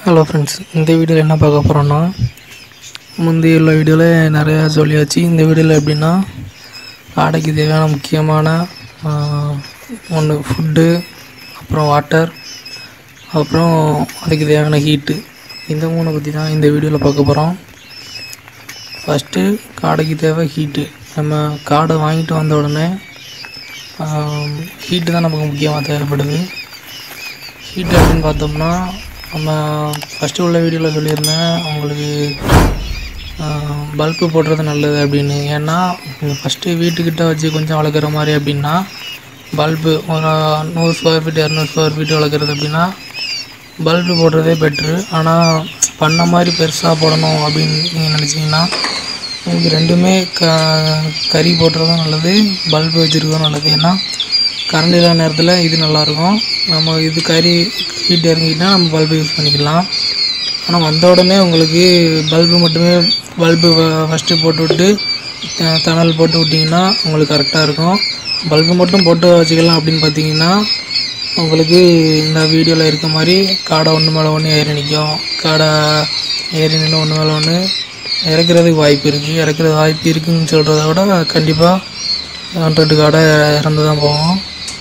hello friends இந்த வீடியோவில் என்ன பார்க்க போகிறோன்னா முந்தைய உள்ள வீடியோவில் நிறையா சொல்லியாச்சு இந்த வீடியோவில் எப்படின்னா ஆடைக்கு தேவையான முக்கியமான ஒன்று ஃபுட்டு அப்புறம் வாட்டர் அப்புறம் அதுக்கு தேவையான ஹீட்டு இந்த மூணை பற்றி தான் இந்த வீடியோவில் பார்க்க போகிறோம் ஃபஸ்ட்டு காடைக்கு தேவை ஹீட்டு நம்ம காடை வாங்கிட்டு வந்த உடனே ஹீட்டு தான் நமக்கு முக்கியமாக தேவைப்படுது ஹீட் அப்படின்னு பார்த்தோம்னா நம்ம ஃபஸ்ட்டு உள்ள வீடியோவில் சொல்லியிருந்தேன் உங்களுக்கு பல்பு போடுறது நல்லது அப்படின்னு ஏன்னா நீங்கள் ஃபஸ்ட்டு வீட்டுக்கிட்ட வச்சு கொஞ்சம் வளர்க்குற மாதிரி அப்படின்னா பல்பு ஒரு நூறு ஸ்கொயர் ஃபீட் இரநூறு ஸ்கொயர் ஃபீட் வளர்க்குறது அப்படின்னா பல்பு போடுறதே பெட்ரு ஆனால் பண்ண மாதிரி பெருசாக போடணும் அப்படின்னு நீங்கள் நினச்சிங்கன்னா உங்களுக்கு ரெண்டுமே க கறி போடுறதும் நல்லது பல்பு வச்சுருக்கதும் நல்லது ஏன்னா கரண்ட் இல்லாத நேரத்தில் இது நல்லாயிருக்கும் நம்ம இது கறி ஹீட் இறங்கிட்டால் நம்ம பல்பு யூஸ் பண்ணிக்கலாம் ஆனால் வந்த உடனே உங்களுக்கு பல்பு மட்டுமே பல்பு ஃபஸ்ட்டு போட்டு விட்டு த- தணல் போட்டு விட்டிங்கன்னா உங்களுக்கு கரெக்டாக இருக்கும் பல்பு மட்டும் போட்டு வச்சுக்கலாம் அப்படின்னு பார்த்தீங்கன்னா உங்களுக்கு இந்த வீடியோவில் இருக்க மாதிரி காடை ஒன்று மேலே ஒன்று ஏறி நிற்கும் காடை ஏறி நின்று ஒன்று மேலே ஒன்று இறக்குறதுக்கு வாய்ப்பு இருக்குது இறக்குறது வாய்ப்பு இருக்குன்னு சொல்கிறத விட கண்டிப்பாக ரெண்டு காடை இறந்து தான் போகும்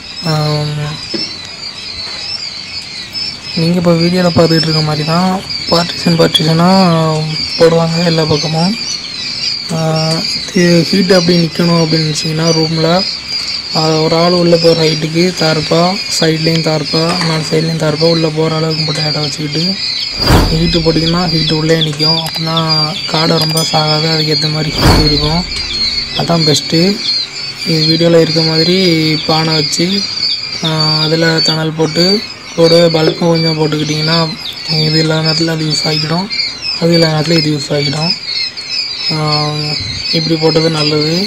நீங்கள் இப்போ வீடியோவில் பார்த்துக்கிட்டு இருக்க மாதிரி தான் பார்ட்டிஷன் பார்ட்டிஷனாக போடுவாங்க எல்லா பக்கமும் ஹீட் அப்படி நிற்கணும் அப்படின்னு நினச்சிங்கன்னா ரூமில் ஒரு ஆள் உள்ளே போகிற ஹைட்டுக்கு தார்ப்பா சைட்லேயும் தார்ப்பா நாலு சைட்லேயும் தார்ப்பா உள்ளே போகிற அளவுக்கு மட்டும் இடம் வச்சுக்கிட்டு ஹீட்டு போட்டிங்கன்னா ஹீட்டு உள்ளே நிற்கும் அப்படின்னா காடை ரொம்ப சாகாது அதுக்கேற்ற மாதிரி ஹீட் இருக்கும் அதான் பெஸ்ட்டு இது வீடியோவில் இருக்க மாதிரி பானை வச்சு அதில் தணல் போட்டு கூடவே பல்பும் கொஞ்சம் போட்டுக்கிட்டிங்கன்னா இது இல்லாத நேரத்தில் அது யூஸ் ஆகிடும் அது இல்லாத நேரத்தில் இது யூஸ் ஆகிடும் ஆஹ் இப்படி போட்டது நல்லது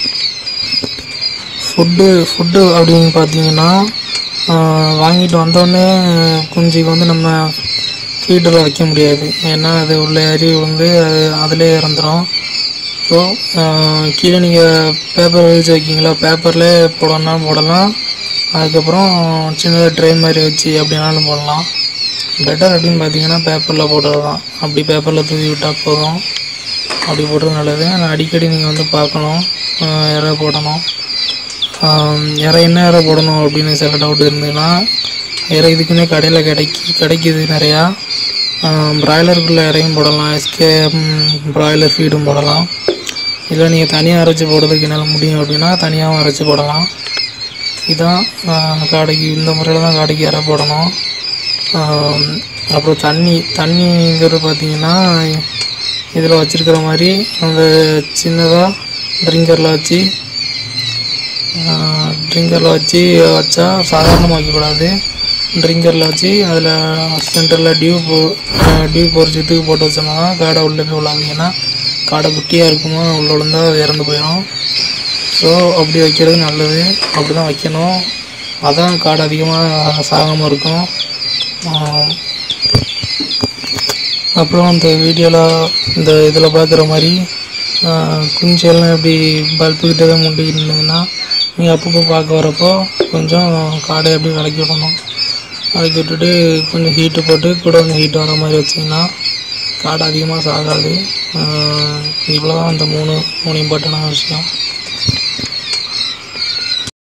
ஃபுட்டு ஃபுட்டு அப்படின்னு பார்த்தீங்கன்னா ஆஹ் வாங்கிட்டு வந்தோடனே குஞ்சுக்கு வந்து நம்ம ஃபீட்டில் வைக்க முடியாது ஏன்னா அது உள்ள ஏறி வந்து அது அதிலே இறந்துடும் ஸோ கீழே நீங்கள் பேப்பர் வச்சு வைக்கிங்களா பேப்பரில் போடணும்னா போடலாம் அதுக்கப்புறம் சின்னதாக ட்ரை மாதிரி வச்சு அப்படின்னாலும் போடலாம் பெட்டர் அப்படின்னு பார்த்தீங்கன்னா பேப்பரில் போடுறது தான் அப்படி பேப்பரில் தூவி விட்டால் போதும் அப்படி போடுறது நல்லது ஆனால் அடிக்கடி நீங்கள் வந்து பார்க்கணும் ஆஹ் இறை போடணும் ஆஹ் இறை என்ன இறை போடணும் அப்படின்னு சில டவுட் இருந்ததுன்னா இறை இதுக்குன்னே கடையில் கிடைக்கி கிடைக்கிது நிறையா ப்ராய்லருக்குள்ள இறையும் போடலாம் எஸ்கே ப்ராய்லர் ஃபீடும் போடலாம் இல்லை நீங்கள் தனியாக அரைச்சி போடுறதுக்கு என்னால் முடியும் அப்படின்னா தனியாகவும் அரைச்சி போடலாம் இதான் ஆஹ் காடைக்கு இந்த முறையில் தான் காடைக்கு இறை போடணும் ஆஹ் அப்புறம் தண்ணி தண்ணிங்கிறது பார்த்தீங்கன்னா இதில் வச்சுருக்கிற மாதிரி அந்த சின்னதாக ட்ரிங்கரில் வச்சு ட்ரிங்கரில் வச்சு வச்சா சாதாரணமாக வைக்கக்கூடாது ட்ரிங்கரில் வச்சு அதில் சென்டரில் டியூப் டியூப் ஒரு சுத்துக்கு போட்டு வச்சோம்னா காடை உள்ளே போய் விழாதீங்கன்னா காடை குட்டியாக இருக்குமோ உள்ள விழுந்தா அது இறந்து போயிடும் ஸோ அப்படி வைக்கிறது நல்லது அப்படி தான் வைக்கணும் அதான் காடை அதிகமாக சாகாமல் இருக்கும் ஆஹ் அப்புறம் இந்த வீடியோவில் இந்த இதில் பார்க்குற மாதிரி ஆஹ் குஞ்செல்லாம் எப்படி பல்பு கிட்ட தான் முண்டிக்கிட்டு இருந்ததுன்னா நீங்கள் அப்பப்போ பார்க்க வரப்போ கொஞ்சம் காடை எப்படி விளக்கி விடணும் விளக்கி விட்டுட்டு கொஞ்சம் ஹீட்டு போட்டு கூட கொஞ்சம் ஹீட் வர மாதிரி வச்சிங்கன்னா காடை அதிகமாக சாகாது இவ்வளோ தான் அந்த மூணு மூணு இம்பார்ட்டண்டான விஷயம்